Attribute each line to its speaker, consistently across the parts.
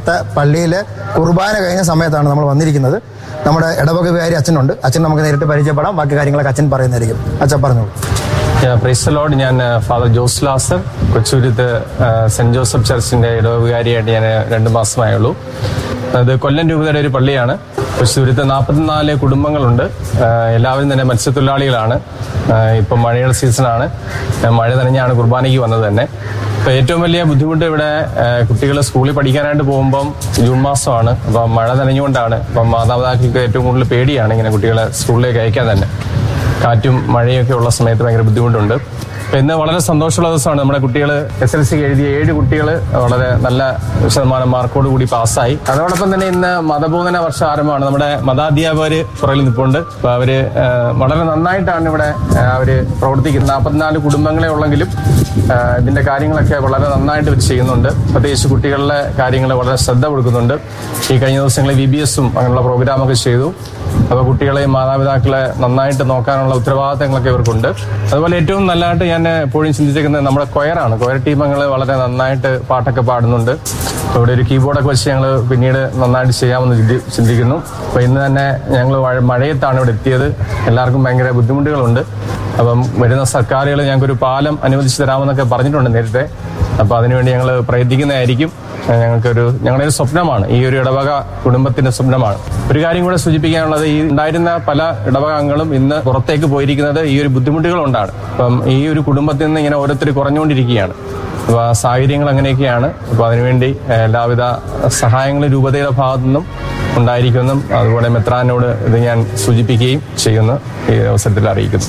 Speaker 1: ഇവിടുത്തെ പള്ളിയിൽ കുർബാന കഴിഞ്ഞ സമയത്താണ് നമ്മൾ വന്നിരിക്കുന്നത് നമ്മുടെ ഇടവക വികാരി അച്ഛനുണ്ട് അച്ഛൻ നമുക്ക് നേരിട്ട് പരിചയപ്പെടാം ബാക്കി കാര്യങ്ങളൊക്കെ അച്ഛൻ പറയുന്നതായിരിക്കും അച്ഛൻ പറഞ്ഞോളൂ
Speaker 2: പ്രൈസ് ലോഡ് ഞാൻ father Jose Lazar Kochurath saint Joseph ചർച്ചിന്റെ ഇടവകാരിയായിട്ട് ഞാൻ രണ്ട് മാസമായുള്ളൂ അത് കൊല്ലം രൂപതയുടെ ഒരു പള്ളിയാണ് കൊച്ചൂരത്ത് നാൽപ്പത്തിനാല് കുടുംബങ്ങളുണ്ട് ആ, എല്ലാവരും തന്നെ മത്സ്യത്തൊഴിലാളികളാണ് ആ, ഇപ്പം മഴയുടെ സീസണാണ് ആ, മഴ നനഞ്ഞാണ് കുർബാനയ്ക്ക് വന്നത് തന്നെ ഇപ്പൊ ഏറ്റവും വലിയ ബുദ്ധിമുട്ട് ഇവിടെ കുട്ടികൾ സ്കൂളിൽ പഠിക്കാനായിട്ട് പോകുമ്പം ജൂൺ മാസമാണ് അപ്പം മഴ നനഞ്ഞുകൊണ്ടാണ് അപ്പം മാതാപിതാക്കൾക്ക് ഏറ്റവും കൂടുതൽ പേടിയാണ് ഇങ്ങനെ കുട്ടികളെ സ്കൂളിലേക്ക് അയക്കാൻ തന്നെ കാറ്റും മഴയൊക്കെ ഉള്ള സമയത്ത് ഭയങ്കര ബുദ്ധിമുട്ടുണ്ട് അപ്പൊ ഇന്ന് വളരെ സന്തോഷമുള്ള ദിവസമാണ് നമ്മുടെ കുട്ടികൾ എസ് എൽ സി എഴുതിയ ഏഴ് കുട്ടികൾ വളരെ നല്ല ശതമാനം മാർക്കോട് കൂടി പാസ്സായി അതോടൊപ്പം തന്നെ ഇന്ന് മതബോധന വർഷ ആരംഭമാണ് നമ്മുടെ മതാധ്യാപകര് പുറകിൽ നിൽപ്പുണ്ട് അപ്പൊ അവര് ആ, വളരെ നന്നായിട്ടാണ് ഇവിടെ ആ, അവര് പ്രവർത്തിക്കുന്നത് നാൽപ്പത്തിനാല് കുടുംബങ്ങളെ ഉള്ളെങ്കിലും ആ, ഇതിന്റെ കാര്യങ്ങളൊക്കെ വളരെ നന്നായിട്ട് ഇവർ ചെയ്യുന്നുണ്ട് പ്രത്യേകിച്ച് കുട്ടികളുടെ കാര്യങ്ങൾ വളരെ ശ്രദ്ധ കൊടുക്കുന്നുണ്ട് ഈ കഴിഞ്ഞ ദിവസങ്ങളിൽ വി ബി എസും അങ്ങനെയുള്ള പ്രോഗ്രാമൊക്കെ ചെയ്തു അപ്പൊ കുട്ടികളെയും മാതാപിതാക്കളെ നന്നായിട്ട് നോക്കാനുള്ള ഉത്തരവാദിത്തങ്ങളൊക്കെ ഇവർക്കുണ്ട് അതുപോലെ ഏറ്റവും നല്ലതായിട്ട് ഞാൻ എപ്പോഴും ചിന്തിച്ചിരിക്കുന്നത് നമ്മുടെ കൊയറാണ് കൊയർ ടീമങ്ങൾ വളരെ നന്നായിട്ട് പാട്ടൊക്കെ പാടുന്നുണ്ട് അപ്പൊ ഇവിടെ ഒരു കീബോർഡൊക്കെ വെച്ച് ഞങ്ങൾ പിന്നീട് നന്നായിട്ട് ചെയ്യാമെന്ന് ചിന്തി- ചിന്തിക്കുന്നു അപ്പൊ ഇന്ന് തന്നെ ഞങ്ങൾ മഴയത്താണ് ഇവിടെ എത്തിയത് എല്ലാവർക്കും ഭയങ്കര ബുദ്ധിമുട്ടുകളുണ്ട് അപ്പം വരുന്ന സർക്കാരുകൾ ഞങ്ങൾക്കൊരു പാലം അനുവദിച്ചു തരാമെന്നൊക്കെ പറഞ്ഞിട്ടുണ്ട് നേരത്തെ അപ്പൊ അതിനുവേണ്ടി ഞങ്ങൾ പ്രയത്നിക്കുന്നതായിരിക്കും ഏഹ് ഞങ്ങൾക്കൊരു ഞങ്ങളുടെ ഒരു സ്വപ്നമാണ് ഈ ഒരു ഇടവക കുടുംബത്തിന്റെ സ്വപ്നമാണ് ഒരു കാര്യം കൂടെ സൂചിപ്പിക്കാനുള്ളത് ഈ ഉണ്ടായിരുന്ന പല ഇടവക അംഗങ്ങളും ഇന്ന് പുറത്തേക്ക് പോയിരിക്കുന്നത് ഈ ഒരു ബുദ്ധിമുട്ടുകൾ കൊണ്ടാണ് അപ്പം ഈ ഒരു കുടുംബത്തിൽ നിന്ന് ഇങ്ങനെ ഓരോരുത്തർ കുറഞ്ഞുകൊണ്ടിരിക്കുകയാണ് അപ്പൊ ആ സാഹചര്യങ്ങൾ അങ്ങനെയൊക്കെയാണ് അപ്പൊ അതിനുവേണ്ടി ഏഹ് എല്ലാവിധ സഹായങ്ങളും രൂപതയുടെ ഭാഗത്തു നിന്നും ഉണ്ടായിരിക്കുമെന്നും അതുപോലെ മെത്രാനോട് ഇത് ഞാൻ സൂചിപ്പിക്കുകയും ചെയ്യുന്നു ഈ അവസരത്തിൽ അറിയിക്കുന്നു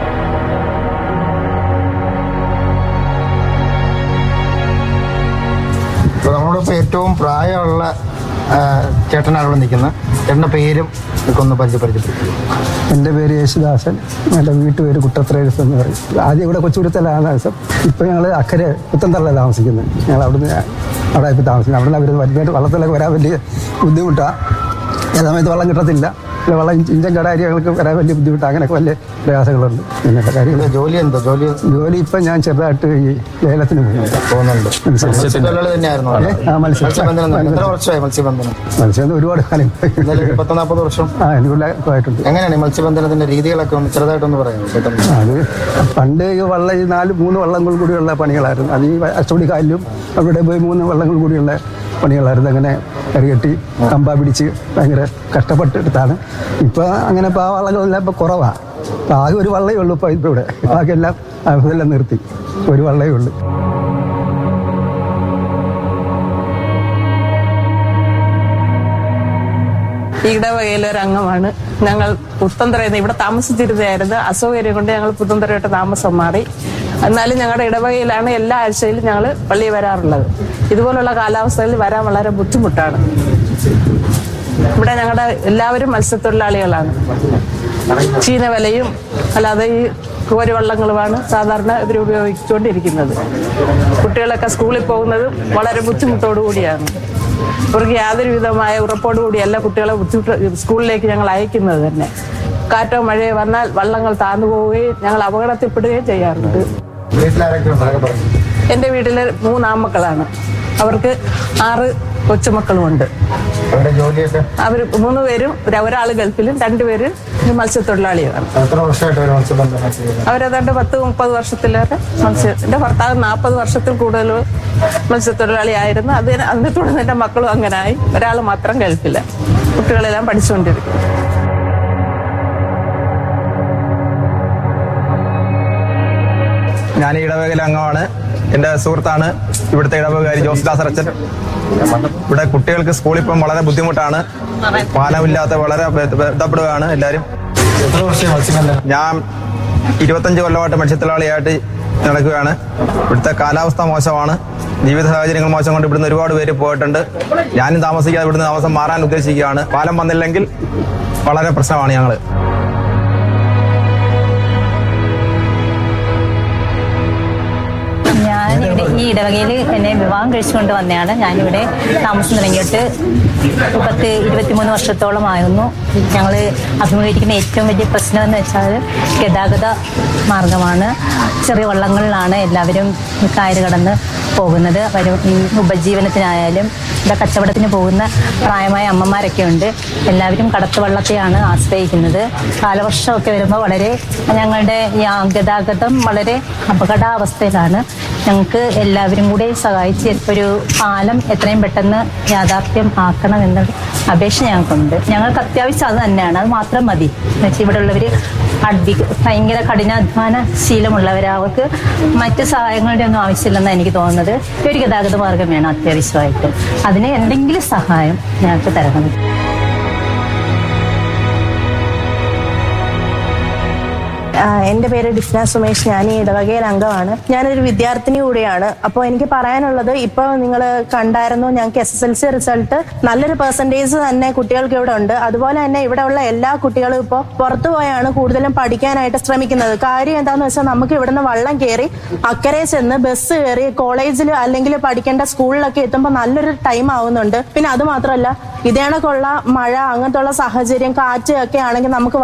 Speaker 1: ഇപ്പോൾ നമ്മളോടൊപ്പം ഏറ്റവും പ്രായമുള്ള ആ, ചേട്ടനാണ് ഇവിടെ നിൽക്കുന്നത് ചേട്ടൻ്റെ പേരും ഒക്കെ ഒന്ന് പരിചയപ്പെടുത്തി
Speaker 3: എൻ്റെ പേര് യേശുദാസൻ എൻ്റെ വീട്ടുപേര് കുട്ടത്രേസ് എന്ന് പറയും ആദ്യം ഇവിടെ കൊച്ചുകുടത്തിലാണ് താമസം ഇപ്പോൾ ഞങ്ങൾ അക്കരെ പുത്തന്തള്ള താമസിക്കുന്നത് ഞങ്ങൾ അവിടുന്ന് അവിടെ ഇപ്പോൾ താമസിക്കുന്നത് അവിടെ നിന്ന് അവർ വരുന്നതായിട്ട് വള്ളത്തിലൊക്കെ വരാൻ വലിയ ബുദ്ധിമുട്ടാണ് ചില സമയത്ത് വെള്ളം കിട്ടത്തില്ല ചില വെള്ളം ഇഞ്ചൻ കടാരികൾക്ക് വരാൻ വലിയ ബുദ്ധിമുട്ടാണ് അങ്ങനെയൊക്കെ വലിയ പ്രയാസങ്ങളുണ്ട് ഇങ്ങനത്തെ കാര്യങ്ങൾ
Speaker 1: ജോലി എന്താ ജോലി
Speaker 3: ജോലി ഇപ്പം ഞാൻ ചെറുതായിട്ട് ഈ ലേലത്തിന് പോകുന്നുണ്ട്
Speaker 1: പോകുന്നുണ്ട്
Speaker 3: മനസ്സിലായി.
Speaker 1: മത്സ്യത്തൊഴിലാളി തന്നെയായിരുന്നു
Speaker 3: ഏ? ആ, മത്സ്യം.
Speaker 1: മത്സ്യബന്ധനം തന്നെ. എത്ര വർഷമായി മത്സ്യബന്ധനം
Speaker 3: മത്സ്യം ഒരുപാട് കാലം പോയി.
Speaker 1: എന്നാലും പത്ത് നാൽപ്പത് വർഷം
Speaker 3: ആ അനുകൂലമായിട്ടുണ്ട്
Speaker 1: എങ്ങനെയാണ് ഈ മത്സ്യബന്ധനത്തിന്റെ രീതികളൊക്കെ ഒന്ന് ചെറുതായിട്ടൊന്ന് പറയാമോ പെട്ടെന്ന്
Speaker 3: അത് പണ്ട് ഈ വള്ളം ഈ നാല് മൂന്ന് വള്ളങ്ങൾ കൂടിയുള്ള പണികളായിരുന്നു അത് ഈ അച്ചോടി കാലിലും അവിടെ പോയി മൂന്ന് വള്ളങ്ങൾ കൂടിയുള്ള പണികളായിരുന്നു അങ്ങനെ കറികെട്ടി കമ്പ പിടിച്ച് ഭയങ്കര കഷ്ടപ്പെട്ടെടുത്താണ് ഇപ്പൊ അങ്ങനെ ഇപ്പൊ ആ വള്ളങ്ങളെല്ലാം ഇപ്പൊ കുറവാണ് ഇപ്പൊ ആകെ ഒരു വള്ളേ ഉള്ളൂ ഇപ്പൊ ഇപ്പൊ ഇവിടെ ബാക്കിയെല്ലാം ഇതെല്ലാം നിർത്തി ഒരു വള്ളേ ഉള്ളൂ
Speaker 4: ഈ ഇടവകയിലെ ഒരു അംഗമാണ് ഞങ്ങൾ പുത്തന്തറയിൽ ഇവിടെ താമസിച്ചിരുന്നതായിരുന്നു അസൗകര്യം കൊണ്ട് ഞങ്ങൾ പുത്തന്തറയിട്ട് താമസം മാറി എന്നാലും ഞങ്ങളുടെ ഇടവകയിലാണ് എല്ലാ ആഴ്ചയിലും ഞങ്ങൾ പള്ളിയിൽ വരാറുള്ളത് ഇതുപോലുള്ള കാലാവസ്ഥയിൽ വരാൻ വളരെ ബുദ്ധിമുട്ടാണ് ഇവിടെ ഞങ്ങളുടെ എല്ലാവരും മത്സ്യത്തൊഴിലാളികളാണ് ചീനവലയും അല്ലാതെ ഈ കോരുവള്ളങ്ങളുമാണ് സാധാരണ ഇവർ ഉപയോഗിച്ചുകൊണ്ടിരിക്കുന്നത് കുട്ടികളൊക്കെ സ്കൂളിൽ പോകുന്നതും വളരെ ബുദ്ധിമുട്ടോടു കൂടിയാണ് ഇവർക്ക് യാതൊരു വിധമായ ഉറപ്പോടു കൂടിയല്ല കുട്ടികളെ ബുദ്ധിമുട്ട് സ്കൂളിലേക്ക് ഞങ്ങൾ അയക്കുന്നത് തന്നെ കാറ്റോ മഴയോ വന്നാൽ വള്ളങ്ങൾ താന്നു പോവുകയും ഞങ്ങൾ അപകടത്തിൽപ്പെടുകയും ചെയ്യാറുണ്ട്
Speaker 1: വീട്ടിലാരൊക്കെ ഉണ്ട് അതൊക്കെ പറഞ്ഞു
Speaker 4: എൻ്റെ വീട്ടിലെ മൂന്ന് ആൺമക്കളാണ് അവർക്ക് ആറ് കൊച്ചുമക്കളുമുണ്ട്
Speaker 1: അവരുടെ ജോലിയൊക്കെ
Speaker 4: അവർ മൂന്ന് പേരും ഒരാൾ ഗൾഫിലും രണ്ടുപേരും മത്സ്യത്തൊഴിലാളികളാണ്
Speaker 1: എത്ര വർഷമായിട്ട് ഒരു മത്സ്യബന്ധനം ചെയ്യുന്നത്
Speaker 4: അവരേതാണ്ട് പത്ത് മുപ്പത് വർഷത്തിലേറെ മത്സ്യ എൻ്റെ ഭർത്താവ് നാൽപ്പത് വർഷത്തിൽ കൂടുതൽ മത്സ്യത്തൊഴിലാളി ആയിരുന്നു അത് അതിനെ തുടർന്ന് എൻ്റെ മക്കളും അങ്ങനായി ഒരാൾ മാത്രം ഗൾഫില്ല കുട്ടികളെല്ലാം പഠിച്ചുകൊണ്ടിരിക്കും
Speaker 5: ഞാൻ ഈ ഇടവകയിലെ അംഗമാണ് എൻ്റെ സുഹൃത്താണ് ഇവിടുത്തെ ഇടവകാരി ജോസ് ദാസർ അച്ഛൻ ഇവിടെ കുട്ടികൾക്ക് സ്കൂളിൽ ഇപ്പം വളരെ ബുദ്ധിമുട്ടാണ് പാലമില്ലാത്ത വളരെ ബ- ബന്ധപ്പെടുകയാണ് എല്ലാവരും
Speaker 1: എത്ര വർഷം മത്സ്യബന്ധനം
Speaker 5: ഞാൻ ഇരുപത്തഞ്ച് കൊല്ലമായിട്ട് മത്സ്യത്തൊഴിലാളിയായിട്ട് നടക്കുകയാണ് ഇവിടുത്തെ കാലാവസ്ഥ മോശമാണ് ജീവിത സാഹചര്യങ്ങൾ മോശം കൊണ്ട് ഇവിടുന്ന് ഒരുപാട് പേര് പോയിട്ടുണ്ട് ഞാനും താമസിക്കാതെ ഇവിടുന്ന് താമസം മാറാൻ ഉദ്ദേശിക്കുകയാണ് പാലം വന്നില്ലെങ്കിൽ വളരെ പ്രശ്നമാണ് ഞങ്ങൾ
Speaker 6: ഞാൻ ഇട- ഈ ഇടവകയിൽ എന്നെ വിവാഹം കഴിച്ചുകൊണ്ട് വന്നതാണ് ഞാനിവിടെ താമസം തുടങ്ങിയിട്ട് പത്ത് ഇരുപത്തിമൂന്ന് വർഷത്തോളമായിരുന്നു ഞങ്ങൾ അഭിമുഖീകരിക്കുന്ന ഏറ്റവും വലിയ പ്രശ്നം എന്ന് വെച്ചാൽ ഗതാഗത മാർഗമാണ് ചെറിയ വള്ളങ്ങളിലാണ് എല്ലാവരും കയറ് കടന്ന് പോകുന്നത് വരും ഈ ഉപജീവനത്തിനായാലും ഇവിടെ കച്ചവടത്തിന് പോകുന്ന പ്രായമായ അമ്മമാരൊക്കെ ഉണ്ട് എല്ലാവരും കടത്ത് വള്ളത്തെയാണ് ആശ്രയിക്കുന്നത് കാലവർഷമൊക്കെ വരുമ്പോൾ വളരെ ഞങ്ങളുടെ ഈ ആ ഗതാഗതം വളരെ അപകടാവസ്ഥയിലാണ് ഞങ്ങൾക്ക് എല്ലാവരും കൂടെ സഹായിച്ച് ഒരു പാലം എത്രയും പെട്ടെന്ന് യാഥാർത്ഥ്യം ആക്കണമെന്ന അപേക്ഷ ഞങ്ങൾക്കുണ്ട് ഞങ്ങൾക്ക് അത്യാവശ്യം അത് തന്നെയാണ് അത് മാത്രം മതി എന്നുവെച്ചാൽ ഇവിടെ ഉള്ളവർ ഭയങ്കര കഠിനാധ്വാന ശീലമുള്ളവർ അവർക്ക് മറ്റ് സഹായങ്ങളുടെ ഒന്നും ആവശ്യമില്ലെന്നാണ് എനിക്ക് തോന്നുന്നത് ഈ ഒരു ഗതാഗത മാർഗം വേണം അത്യാവശ്യമായിട്ട് അതിന് എന്തെങ്കിലും സഹായം ഞങ്ങൾക്ക് തരണം
Speaker 7: ആ, എൻ്റെ പേര് ഡിഫ്ന സുമേഷ് ഞാൻ ഈ ഇടവകയിൽ അംഗമാണ് ഞാനൊരു വിദ്യാർത്ഥിനി കൂടിയാണ് അപ്പോൾ എനിക്ക് പറയാനുള്ളത് ഇപ്പോൾ നിങ്ങൾ കണ്ടായിരുന്നു ഞങ്ങൾക്ക് S S L C result നല്ലൊരു പെർസെൻറ്റേജ് തന്നെ കുട്ടികൾക്ക് ഇവിടെ ഉണ്ട് അതുപോലെ തന്നെ ഇവിടെ ഉള്ള എല്ലാ കുട്ടികളും ഇപ്പോൾ പുറത്തു പോയാണ് കൂടുതലും പഠിക്കാനായിട്ട് ശ്രമിക്കുന്നത് കാര്യം എന്താണെന്ന് വെച്ചാൽ നമുക്ക് ഇവിടുന്ന് വള്ളം കയറി അക്കരെ ചെന്ന് ബസ് കയറി കോളേജിൽ അല്ലെങ്കിൽ പഠിക്കേണ്ട സ്കൂളിലൊക്കെ എത്തുമ്പോൾ നല്ലൊരു ടൈം ആവുന്നുണ്ട് പിന്നെ അത് മാത്രമല്ല ഇതേണക്കുള്ള മഴ അങ്ങനത്തെ ഉള്ള സാഹചര്യം കാറ്റ് ഒക്കെ ആണെങ്കിൽ നമുക്ക്